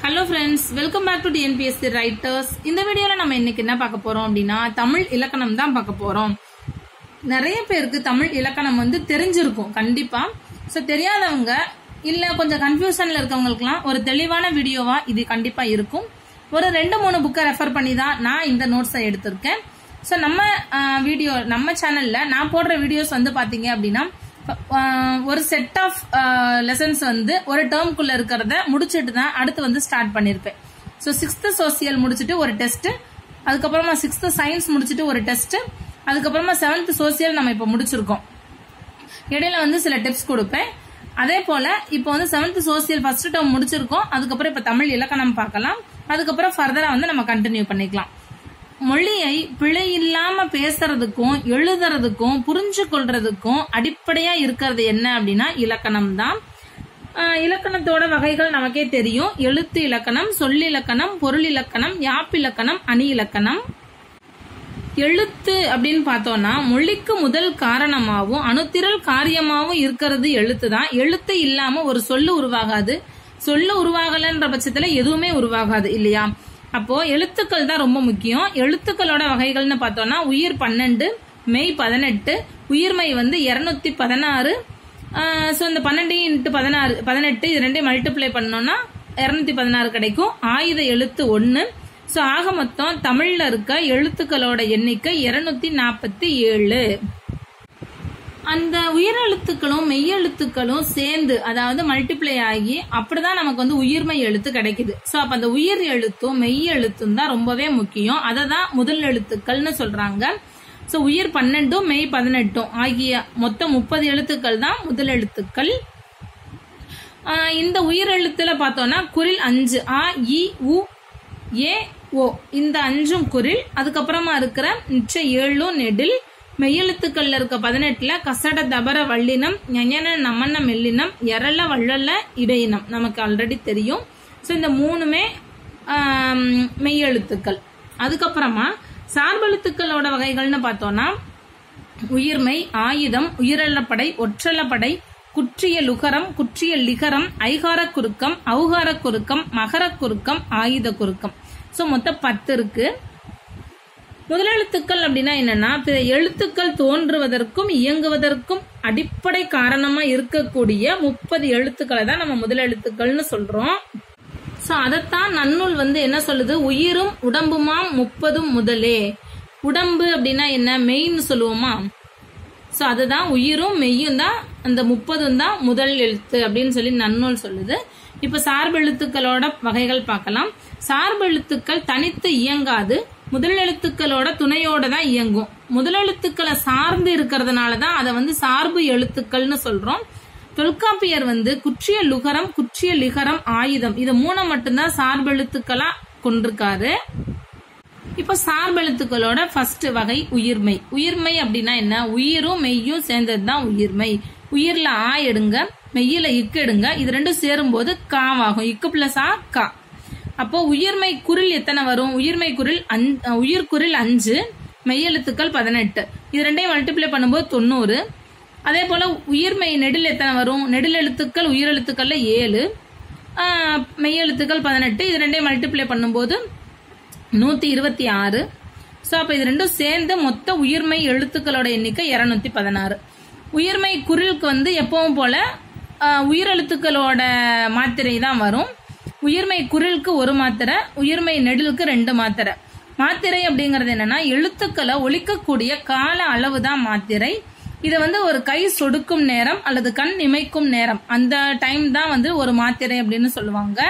Hello friends welcome back to TNPSC writers இந்த வீடியோல நம்ம இன்னைக்கு என்ன பார்க்க போறோம் அப்படின்னா தமிழ் இலக்கணம் தான் பார்க்க போறோம் நிறைய பேருக்கு தமிழ் இலக்கணம் வந்து தெரிஞ்சிருக்கும் கண்டிப்பா ஸோ தெரியாதவங்க இல்ல கொஞ்சம் கன்ஃபியூஷன்ல இருக்கவங்களுக்குலாம் ஒரு தெளிவான வீடியோவா இது கண்டிப்பா இருக்கும் ஒரு ரெண்டு மூணு புக்கை ரெஃபர் பண்ணி தான் நான் இந்த நோட்ஸை எடுத்திருக்கேன் ஸோ நம்ம வீடியோ நம்ம சேனல்ல நான் போடுற வீடியோஸ் வந்து பாத்தீங்க அப்படின்னா ஆஹ் ஒரு செட் ஆஃப் லெசன்ஸ் வந்து ஒரு டேர்ம்குள்ள இருக்கிறத முடிச்சிட்டு தான் அடுத்து வந்து ஸ்டார்ட் பண்ணிருப்பேன் ஸோ சிக்ஸ்த் சோசியல் முடிச்சுட்டு ஒரு டெஸ்ட் அதுக்கப்புறமா சிக்ஸ்த் சயின்ஸ் முடிச்சுட்டு ஒரு டெஸ்ட் அதுக்கப்புறமா செவன்த் சோசியல் நம்ம இப்போ முடிச்சிருக்கோம் இடையில வந்து சில டிப்ஸ் கொடுப்பேன் அதே போல இப்போ வந்து செவன்த் சோசியல் ஃபர்ஸ்ட் டேர்ம் முடிச்சிருக்கோம் அதுக்கப்புறம் இப்போ தமிழ் இலக்கணம் பார்க்கலாம் அதுக்கப்புறம் ஃபர்தரா வந்து நம்ம கண்டினியூ பண்ணிக்கலாம் மொழியை பிழை இல்லாம பேசுறதுக்கும் எழுதுறதுக்கும் புரிஞ்சு கொள்றதுக்கும் அடிப்படையா இருக்கிறது என்ன அப்படின்னா இலக்கணம் தான் இலக்கணத்தோட வகைகள் நமக்கே தெரியும் எழுத்து இலக்கணம் சொல்லிலக்கணம் பொருள் இலக்கணம் யாப்பிலக்கணம் அணி இலக்கணம் எழுத்து அப்படின்னு பார்த்தோம்னா மொழிக்கு முதல் காரணமாகவும் அணுத்திரல் காரியமாகவும் இருக்கிறது எழுத்து தான் எழுத்து இல்லாம ஒரு சொல்லு உருவாகாது சொல்லு உருவாகலன்ற பட்சத்துல எதுவுமே உருவாகாது இல்லையா அப்போ எழுத்துக்கள் தான் ரொம்ப முக்கியம் எழுத்துக்களோட வகைகள்னு பார்த்தோம்னா உயிர் பன்னெண்டு மெய் பதினெட்டு உயிர்மை வந்து இருநூத்தி பதினாறு ஸோ இந்த பன்னெண்டு இன்ட்டு பதினாறு பதினெட்டு இது ரெண்டையும் மல்டிப்ளை பண்ணோம்னா இருநூத்தி பதினாறு கிடைக்கும் ஆயுத எழுத்து ஒன்று ஸோ ஆக மொத்தம் தமிழ்ல இருக்க எழுத்துக்களோட எண்ணிக்கை இருநூத்தி நாற்பத்தி ஏழு அந்த உயிரெழுத்துக்களும் மெய்யெழுத்துக்களும் சேர்ந்து அதாவது மல்டிப்ளை ஆகி அப்படிதான் நமக்கு வந்து உயிர்மை எழுத்து கிடைக்குது ஸோ அப்ப அந்த உயிர் எழுத்தும் மெய் எழுத்தும் தான் ரொம்பவே முக்கியம் அதை தான் முதல் எழுத்துக்கள்னு சொல்றாங்க ஸோ உயிர் பன்னெண்டும் மெய் பதினெட்டும் ஆகிய மொத்தம் முப்பது எழுத்துக்கள் தான் முதல் எழுத்துக்கள் இந்த உயிர் எழுத்துல பார்த்தோம்னா குரில் அஞ்சு ஆ இ உ ஏ ஓ இந்த அஞ்சும் குரில் அதுக்கப்புறமா இருக்கிற மிச்ச ஏழும் நெடில் மெய்யெழுத்துக்கள்ல இருக்க பதினெட்டுல கசட தபர வள்ளினம் ஞன நமன மெல்லினம் எரள வள்ளல இடையினம் நமக்கு ஆல்ரெடி தெரியும் ஸோ இந்த மூணுமே மெய்யெழுத்துக்கள் அதுக்கப்புறமா சார்பெழுத்துக்களோட வகைகள்னு பார்த்தோம்னா உயிர்மை ஆயுதம் உயிரல்லப்படை ஒற்றலப்படை குற்றிய லுகரம் குற்றிய லிகரம் ஐகார குறுக்கம் ஔகார குறுக்கம் மகர குறுக்கம் ஆயுத குறுக்கம் ஸோ மொத்தம் பத்து இருக்கு முதலெழுத்துக்கள் அப்படின்னா என்னன்னா பிற எழுத்துக்கள் தோன்றுவதற்கும் இயங்குவதற்கும் அடிப்படை காரணமா இருக்கக்கூடிய முப்பது எழுத்துக்களை தான் நம்ம முதலெழுத்துக்கள்னு சொல்றோம் சோ அதைத்தான் நன்னூல் வந்து என்ன சொல்லுது உயிரும் உடம்புமாம் முப்பதும் முதலே உடம்பு அப்படின்னா என்ன மெயின்னு சொல்லுவோமா சோ அதுதான் உயிரும் மெய்யும் தான் அந்த முப்பதும் தான் முதல் எழுத்து அப்படின்னு சொல்லி நன்னூல் சொல்லுது இப்ப சார்பெழுத்துக்களோட வகைகள் பார்க்கலாம் சார்பெழுத்துக்கள் தனித்து இயங்காது முதல் எழுத்துக்களோட துணையோட தான் இயங்கும் முதல் எழுத்துக்களை சார்ந்து இருக்கிறதுனால தான் அதை வந்து சார்பு எழுத்துக்கள்னு சொல்றோம் தொல்காப்பியர் வந்து குற்றிய லுகரம் குற்றிய லிகரம் ஆயுதம் இது மூணை மட்டும்தான் சார்பெழுத்துக்களா கொண்டிருக்காரு இப்ப சார்பெழுத்துக்களோட ஃபர்ஸ்ட் வகை உயிர்மை உயிர்மை அப்படின்னா என்ன உயிரும் மெய்யும் சேர்ந்தது தான் உயிர்மை உயிர்ல ஆ எடுங்க மெய்யில இக்கு எடுங்க இது ரெண்டும் சேரும் போது காவாகும் இக்கு பிளஸ் ஆ கா அப்போ உயிர்மை குரில் எத்தனை வரும் உயிர்மை குரில் உயிர் குரில் அஞ்சு மெய்யெழுத்துக்கள் பதினெட்டு இது ரெண்டையும் மல்டிப்ளை பண்ணும்போது தொண்ணூறு அதே போல உயிர்மை நெடில் எத்தனை வரும் நெடில் எழுத்துக்கள் உயிரெழுத்துக்கள்ல ஏழு மெய்யெழுத்துக்கள் பதினெட்டு இது ரெண்டையும் மல்டிப்ளை பண்ணும்போது நூத்தி இருபத்தி ஆறு ஸோ அப்போ இது ரெண்டும் சேர்ந்து மொத்த உயிர்மை எழுத்துக்களோட எண்ணிக்கை இருநூத்தி பதினாறு உயிர்மை குரிலுக்கு வந்து எப்பவும் போல உயிரெழுத்துக்களோட மாத்திரை தான் வரும் உயிர்மை குரிலுக்கு ஒரு மாத்திரை உயிர்மை நெடிலுக்கு ரெண்டு மாத்திரை மாத்திரை அப்படிங்கறது என்னன்னா எழுத்துக்களை ஒழிக்கக்கூடிய கால அளவு தான் மாத்திரை இதை வந்து ஒரு கை சொடுக்கும் நேரம் அல்லது கண் இமைக்கும் நேரம் அந்த டைம் தான் வந்து ஒரு மாத்திரை அப்படின்னு சொல்லுவாங்க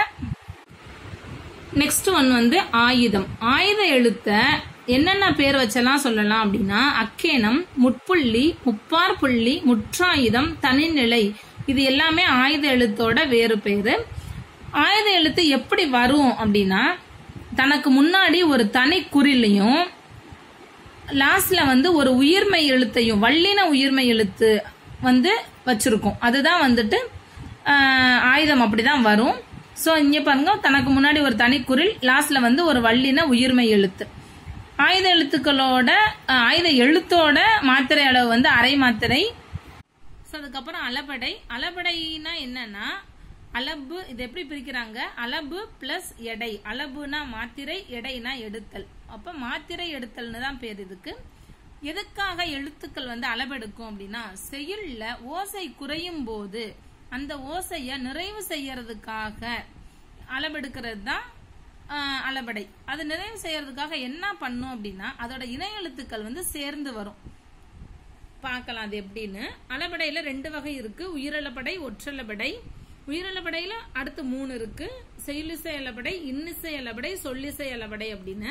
நெக்ஸ்ட் ஒன் வந்து ஆயுதம் ஆயுத எழுத்த என்னென்ன பேர் வச்செல்லாம் சொல்லலாம் அப்படின்னா அக்கேனம் முட்புள்ளி முப்பார் புள்ளி முற்றாயுதம் தனிநிலை இது எல்லாமே ஆயுத எழுத்தோட வேறு பேரு ஆயுத எழுத்து எப்படி வரும் அப்படின்னா தனக்கு முன்னாடி ஒரு தனி குறிலையும் லாஸ்ட்ல வந்து ஒரு உயிர்மை எழுத்தையும் வல்லின உயிர்மை எழுத்து வந்து வச்சிருக்கும் அதுதான் வந்துட்டு ஆயுதம் அப்படிதான் வரும் ஸோ இங்கே பாருங்க தனக்கு முன்னாடி ஒரு தனி குரில் லாஸ்ட்ல வந்து ஒரு வல்லின உயிர்மை எழுத்து ஆயுத எழுத்துக்களோட ஆயுத எழுத்தோட மாத்திரை அளவு வந்து அரை மாத்திரை ஸோ அதுக்கப்புறம் அளபடை அளபடைனா என்னன்னா அளபு இது எப்படி பிரிக்கிறாங்க அளபு பிளஸ் எடை அளபுனா மாத்திரை எடைனா எடுத்தல் அப்ப மாத்திரை எடுத்தல்னு தான் பேர் இதுக்கு எதுக்காக எழுத்துக்கள் வந்து அளவெடுக்கும் அப்படின்னா செயல்ல ஓசை குறையும் போது அந்த ஓசைய நிறைவு செய்யறதுக்காக அளவெடுக்கிறது தான் ஆஹ், அளபடை அது நிறைவு செய்யறதுக்காக என்ன பண்ணும் அப்படின்னா அதோட இணை எழுத்துக்கள் வந்து சேர்ந்து வரும் பார்க்கலாம் அது எப்படின்னு அளபடையில ரெண்டு வகை இருக்கு உயிரளபடை ஒற்றளபடை உயிரளபடையில அடுத்து மூணு இருக்கு செயலிசை அளபடை இன்னிசை அளபடை சொல்லிசை அளபடை அப்படின்னு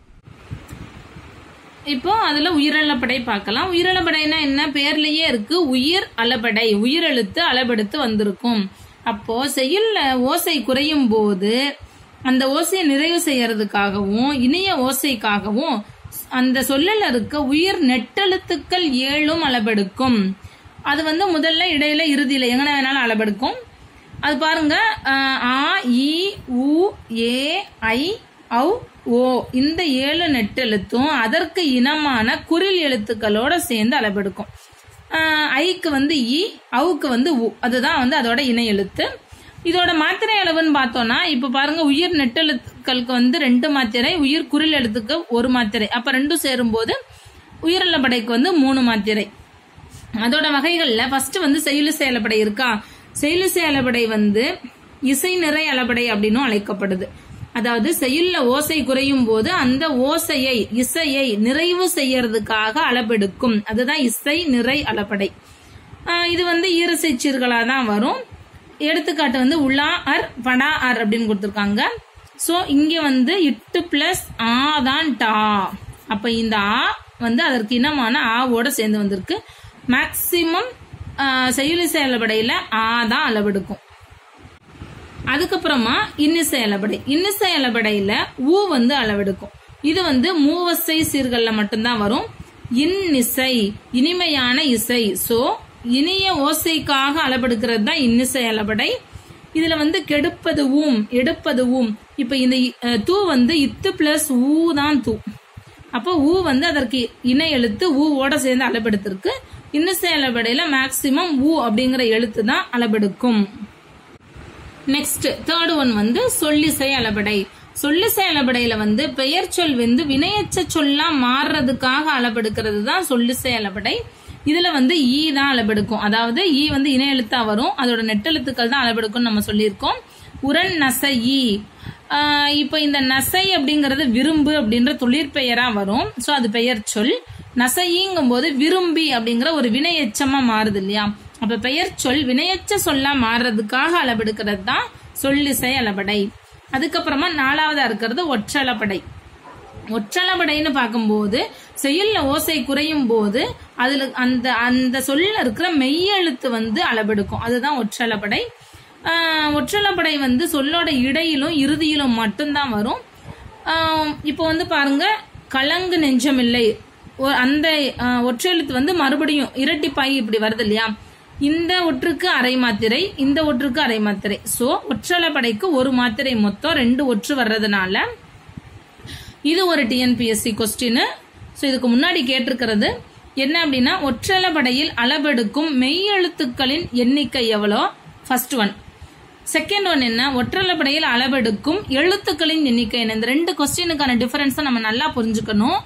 இப்போ அதுல உயிரளபடை பார்க்கலாம் உயிரளபடைனா என்ன பேர்லயே இருக்கு உயிர் அளபடை உயிரெழுத்து அளபெடுத்து வந்திருக்கும் அப்போ செய்யுள்ள ஓசை குறையும் போது அந்த ஓசையை நிறைவு செய்யறதுக்காகவும் இனிய ஓசைக்காகவும் அந்த சொல்லல இருக்க உயிர் நெட்டெழுத்துக்கள் ஏழும் அளபெடுக்கும் அது வந்து முதல்ல இடையில இறுதியில எங்கன வேணாலும் அளபெடுக்கும் அது பாருங்க அஹ், ஆ இ உ ஏ ஐ ஔ ஓ இந்த ஏழு நெட்டெழுத்தும் அதற்கு இனமான குறில் எழுத்துக்களோட சேர்ந்து அளபெடுக்கும் அஹ், ஐக்கு வந்து இ அவுக்கு வந்து உ அதுதான் வந்து அதோட இணை எழுத்து இதோட மாத்திரை அளவுன்னு பார்த்தோம்னா இப்ப பாருங்க உயிர் நெட்டெழுத்துக்களுக்கு வந்து ரெண்டு மாத்திரை உயிர் குறில் எழுத்துக்கு ஒரு மாத்திரை அப்ப ரெண்டும் சேரும்போது உயிரளபடைக்கு வந்து மூணு மாத்திரை அதோட வகைகள்ல ஃபர்ஸ்ட் வந்து செயலிசை அளபடை இருக்கா செயலிசை அளபடை வந்து இசை நிறை அளபடை அப்படின்னும் அழைக்கப்படுது அதாவது செயல்ல ஓசை குறையும் போது அந்த ஓசையை இசையை நிறைவு செய்யறதுக்காக அளபெடுக்கும் அதுதான் இசை நிறை அளபடை ஆஹ் இது வந்து ஈரசை சீர்களா தான் வரும் எடுத்துக்காட்டு வந்து உலா அர் படா அர் அப்படின்னு கொடுத்துருக்காங்க ஸோ இங்க வந்து இட்டு பிளஸ் ஆ தான் டா அப்ப இந்த ஆ வந்து அதற்கு இனமான ஆவோட சேர்ந்து வந்திருக்கு மேக்சிமம் செயலிசை அளபடையில ஆ தான் அளவெடுக்கும் அதுக்கப்புறமா இன்னிசை அளபடை இன்னிசை அளபடையில ஊ வந்து அளவெடுக்கும் இது வந்து மூவசை சீர்கள்ல மட்டும்தான் வரும் இன்னிசை இனிமையான இசை சோ இனிய ஓசைக்காக அளவெடுக்கிறது தான் இன்னிசை அளபடை இதுல வந்து கெடுப்பது ஊம் எடுப்பது ஊம் இப்ப இந்த அஹ், தூ வந்து இத்து பிளஸ் ஊ தான் தூ அப்போ ஊ வந்து அதற்கு இணை எழுத்து ஊவோட சேர்ந்து அளபெடுத்திருக்கு இன்னிசை அளபடையில மேக்சிமம் ஊ அப்படிங்கிற எழுத்து தான் அளபெடுக்கும் நெக்ஸ்ட் தேர்ட் ஒன் வந்து சொல்லிசை அளபடை சொல்லிசை அளபடையில வந்து பெயர் சொல் வந்து வினையச்ச சொல்லா மாறுறதுக்காக அளபெடுக்கிறது தான் சொல்லிசை அளபடை இதுல வந்து ஈ தான் அளபெடுக்கும் அதாவது ஈ வந்து இணை எழுத்தா வரும் அதோட நெட்டெழுத்துக்கள் தான் அளபெடுக்கும் நம்ம சொல்லியிருக்கோம் உரன் நசை ஈ ஆஹ் இப்போ இந்த நசை அப்படிங்கிறது விரும்பு அப்படின்ற தொழிற்பெயரா வரும் சோ அது பெயர் சொல் நசைங்கும் போது விரும்பி அப்படிங்கிற ஒரு வினையெச்சமா மாறுது இல்லையா அப்ப பெயர் சொல் வினையச்ச சொல்லா மாறுறதுக்காக அளவெடுக்கிறது தான் சொல்லிசை அளபடை அதுக்கப்புறமா நாலாவதா இருக்கிறது ஒற்றளபடை ஒற்றளபடைன்னு பார்க்கும்போது செயல்ல ஓசை குறையும் போது அதுல அந்த அந்த சொல்ல இருக்கிற மெய்யெழுத்து வந்து அளவெடுக்கும் அதுதான் ஒற்றளபடை ஆஹ் ஒற்றளபடை வந்து சொல்லோட இடையிலும் இறுதியிலும் மட்டும்தான் வரும் ஆஹ் இப்போ வந்து பாருங்க கலங்கு நெஞ்சமில்லை ஒ- அந்த ஆஹ், ஒற்றெழுத்து வந்து மறுபடியும் இரட்டிப்பாய் இப்படி வருது இல்லையா இந்த ஒற்றுக்கு அரை மாத்திரை இந்த ஒற்றுக்கு அரை மாத்திரை சோ ஒற்றளபடைக்கு ஒரு மாத்திரை மொத்தம் ரெண்டு ஒற்று வர்றதுனால இது ஒரு டிஎன்பிஎஸ்சி கொஸ்டின் ஸோ இதுக்கு முன்னாடி கேட்டிருக்கிறது என்ன அப்படின்னா ஒற்றளபடையில் அளவெடுக்கும் மெய்யெழுத்துக்களின் எண்ணிக்கை எவ்வளோ ஃபர்ஸ்ட் ஒன் செகண்ட் ஒன் என்ன ஒற்றளபடையில் அளவெடுக்கும் எழுத்துக்களின் எண்ணிக்கை என்ன இந்த ரெண்டு கொஸ்டினுக்கான டிஃபரன்ஸை நம்ம நல்லா புரிஞ்சுக்கணும்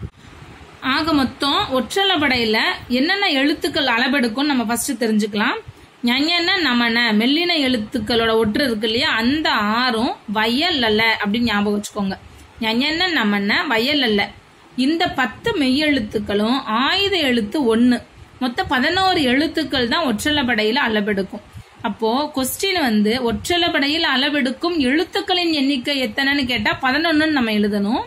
ஆக மொத்தம் ஒற்றளபடையில என்னென்ன எழுத்துக்கள் அளவெடுக்கும் நம்ம ஃபர்ஸ்ட் தெரிஞ்சுக்கலாம் ஞஞன நமன மெல்லின எழுத்துக்களோட ஒற்று இருக்கு இல்லையா அந்த ஆறும் வயல் அல்ல அப்படின்னு ஞாபகம் வச்சுக்கோங்க ஞஞன நமன வயல் அல்ல இந்த பத்து மெய்யெழுத்துக்களும் ஆயுத எழுத்து ஒன்னு மொத்தம் பதினோரு எழுத்துக்கள் தான் ஒற்றளபடையில அளவெடுக்கும் அப்போ கொஸ்டின் வந்து ஒற்றளபடையில் அளவெடுக்கும் எழுத்துக்களின் எண்ணிக்கை எத்தனைன்னு கேட்டா பதினொன்னு நம்ம எழுதணும்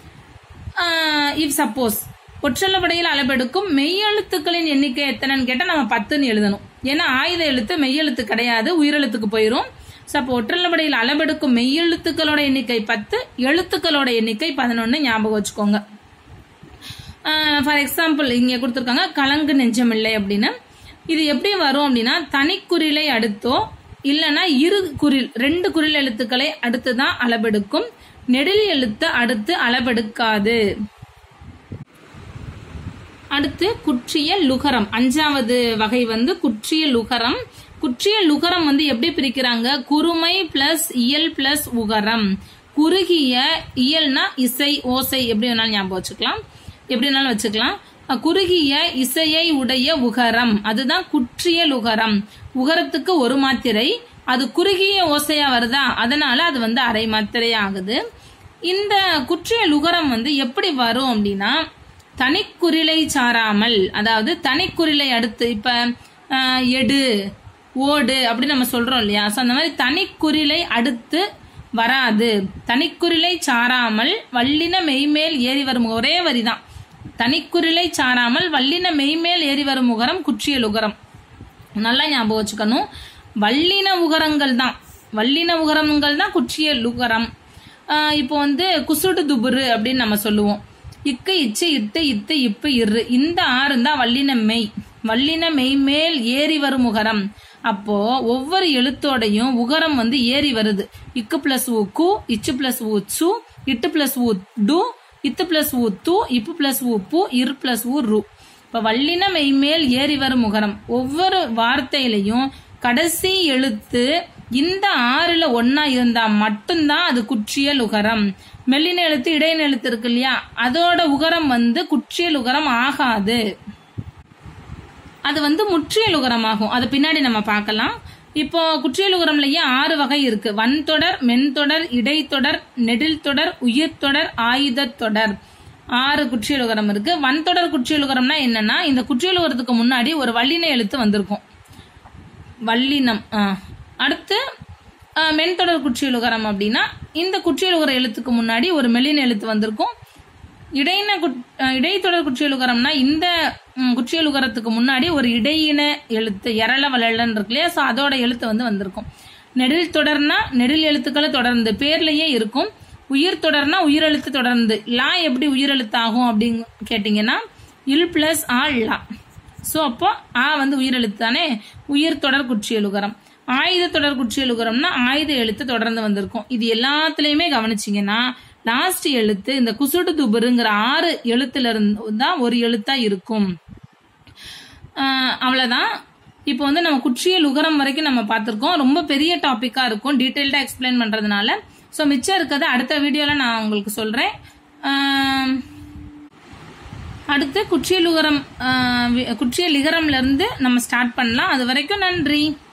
இஃப் சப்போஸ் ஒற்றளபடையில் அளவெடுக்கும் மெய்யெழுத்துக்களின் எண்ணிக்கை எத்தனைன்னு கேட்டா நம்ம பத்துன்னு எழுதணும் ஏன்னா ஆயுத எழுத்து மெய்யெழுத்து கிடையாது உயிரெழுத்துக்கு போயிரும் ஸோ அப்போ ஒற்றளபடையில் அளவெடுக்கும் மெய்யெழுத்துக்களோட எண்ணிக்கை பத்து எழுத்துக்களோட எண்ணிக்கை பதினொன்னு ஞாபகம் வச்சுக்கோங்க ஃபார் எக்ஸாம்பிள் இங்க கொடுத்துருக்காங்க கலங்கு நெஞ்சமில்லை அப்படின்னு இது எப்படி வரும் அப்படின்னா தனிக்குறிலை அடுத்தோ இல்லைன்னா இரு குறில் ரெண்டு குறில் எழுத்துக்களை அடுத்து தான் அளவெடுக்கும் நெடில் எழுத்து அடுத்து அளவெடுக்காது அடுத்து குற்றிய லுகரம் அஞ்சாவது வகை வந்து குற்றிய லுகரம் குற்றிய லுகரம் வந்து எப்படி பிரிக்கிறாங்க குறுமை பிளஸ் இயல் பிளஸ் உகரம் குறுகிய இயல்னா இசை ஓசை எப்படி வேணாலும் ஞாபகம் வச்சுக்கலாம் எப்படி வேணாலும் வச்சுக்கலாம் அஹ் குறுகிய இசையை உடைய உகரம் அதுதான் குற்றியல் உகரம் உகரத்துக்கு ஒரு மாத்திரை அது குறுகிய ஓசையா வருதா அதனால அது வந்து அரை மாத்திரை ஆகுது இந்த குற்றியல் உகரம் வந்து எப்படி வரும் அப்படின்னா தனிக்குறிலை சாராமல் அதாவது தனிக்குறிலை அடுத்து இப்ப அஹ், எடு ஓடு அப்படி நம்ம சொல்றோம் இல்லையா ஸோ அந்த மாதிரி தனிக்குறிலை அடுத்து வராது தனிக்குறிலை சாராமல் வல்லின மெய்மேல் ஏறி வரும் ஒரே வரிதான் தனிக்குறிலை சாராமல் வல்லின மெய்மேல் ஏறி வரும் உகரம் குற்றியல் உகரம் நல்லா ஞாபகம் வச்சுக்கணும் வல்லின உகரங்கள் தான் வல்லின உகரங்கள் தான் குற்றியல் உகரம் ஆஹ் இப்போ வந்து குசுடு துபுரு அப்படின்னு நம்ம சொல்லுவோம் இக்கு இச்சு இட்டு இத்து இப்பு இரு இந்த ஆறு தான் வல்லின மெய் வல்லின மெய் மேல் ஏறி வரும் உகரம் அப்போ ஒவ்வொரு எழுத்தோடையும் உகரம் வந்து ஏறி வருது இக்கு பிளஸ் ஊ கு இச்சு பிளஸ் ஊ சு இட்டு பிளஸ் ஊ டு இத்து பிளஸ் ஊ து இப்பு பிளஸ் ஊ பு இரு பிளஸ் ஊ ரு இப்ப வல்லின மெய்மேல் ஏறி வரும் முகரம் ஒவ்வொரு வார்த்தையிலையும் கடைசி எழுத்து இந்த ஆறுல ஒன்னா இருந்தா மட்டும்தான் அது குற்றியல் உகரம் மெல்லின எழுத்து இடையின எழுத்து இருக்கு இல்லையா அதோட உகரம் வந்து குற்றியல் உகரம் ஆகாது அது வந்து முற்றியல் உகரமாகும் அது பின்னாடி நம்ம பார்க்கலாம் இப்போ குற்றியல் உகரம்லயே ஆறு வகை இருக்கு வன்தொடர் மென்தொடர் இடைத்தொடர் நெடில் தொடர் உயிர்த்தொடர் ஆயுதத் தொடர் ஆறு குற்றியல் உகரம் இருக்கு வன்தொடர் குற்றியல் உகரம்னா என்னன்னா இந்த குற்றியல் உகரத்துக்கு முன்னாடி ஒரு வல்லின எழுத்து வந்திருக்கும் வல்லினம் ஆ. அடுத்து ஆ, மென்தொடர் குற்றியல் உகரம் அப்படின்னா இந்த குற்றியல் உகர எழுத்துக்கு முன்னாடி ஒரு மெல்லின எழுத்து வந்திருக்கும் இடையின குட்- அஹ் இடைத்தொடர் குற்றியலுகரம்னா இந்த ம், குற்றியலுகரத்துக்கு முன்னாடி ஒரு இடையின எழுத்து எரள வளலன் இருக்கு இல்லையா ஸோ அதோட எழுத்து வந்து வந்திருக்கும் நெடில் தொடர்னா நெடில் எழுத்துக்களை தொடர்ந்து பேர்லயே இருக்கும் உயிர் தொடர்னா உயிரெழுத்து தொடர்ந்து லா எப்படி உயிரெழுத்தாகும் அப்படின்னு கேட்டிங்கன்னா இல் பிளஸ் ஆ லா ஸோ அப்போ ஆ வந்து உயிரெழுத்து தானே உயிர் தொடர் குற்றியலுகரம் ஆயுத தொடர் குற்றியலுகரம்னா ஆயுத எழுத்து தொடர்ந்து வந்திருக்கும் இது எல்லாத்துலயுமே கவனிச்சீங்கன்னா லாஸ்ட் எழுத்து இந்த குசுடு துபுருங்கிற ஆறு எழுத்துல இருந்து தான் ஒரு எழுத்தா இருக்கும் ஆஹ் அவ்வளவுதான் இப்போ வந்து நம்ம குற்றியல் உகரம் வரைக்கும் நம்ம பார்த்திருக்கோம் ரொம்ப பெரிய டாபிக்கா இருக்கும் டீட்டெயில்டா எக்ஸ்பிளைன் பண்றதுனால ஸோ மிச்சம் இருக்கிறத அடுத்த வீடியோல நான் உங்களுக்கு சொல்றேன் ஆஹ் அடுத்து குற்றியல் உகரம் ஆஹ் வி- குற்றியல் இகரம்ல இருந்து நம்ம ஸ்டார்ட் பண்ணலாம் அது வரைக்கும் நன்றி